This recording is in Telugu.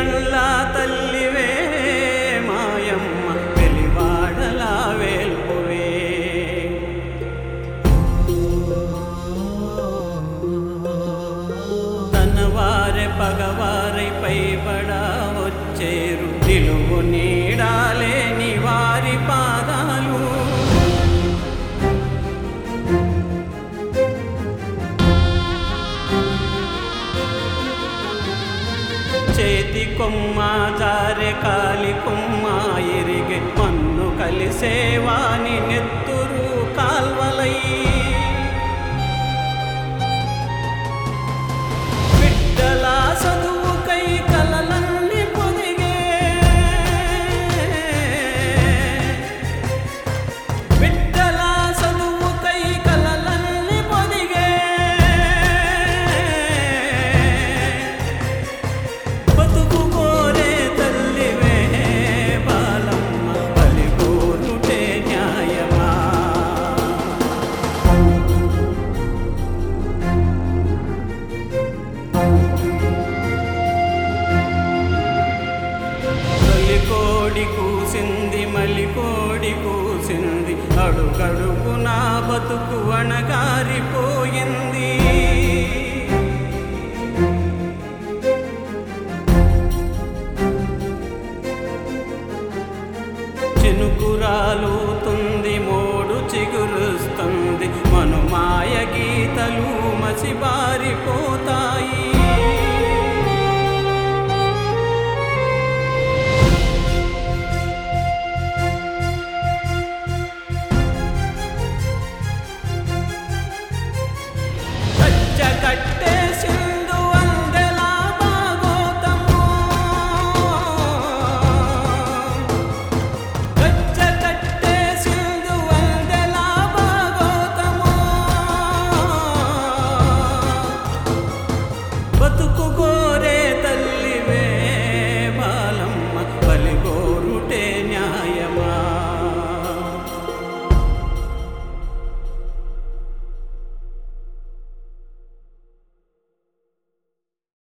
కళ్ళ తల్లివే మాయమ్మ వెలివాడలా వేల్పువే తన వారె పగవారై పైబడా వచ్చేరు నిలువు నీడాలేని వారి పాదాలు చేతి కొమ్మ జారె కాలి కొమ్మ ఎరిగే మన్ను కలిసేవాని నెత్తురు కాల్వలై బిడ్డల చదువుకై కలలన్నీ పొదిగే బిడ్డల చదువుకై కలలన్నీ పొదిగే బతుకు కోరే తల్లివే బాలమ్మ బలి కోరుటే న్యాయమా తొలి కోడి కూసింది మలి కోడి కూసింది అడుగడుగు నా బతుకు అణగారిపోయింది చినుకురాలుతుంది మోడు చిగురుస్తుంది మనుమాయ గీతలు మసిబారిపోతా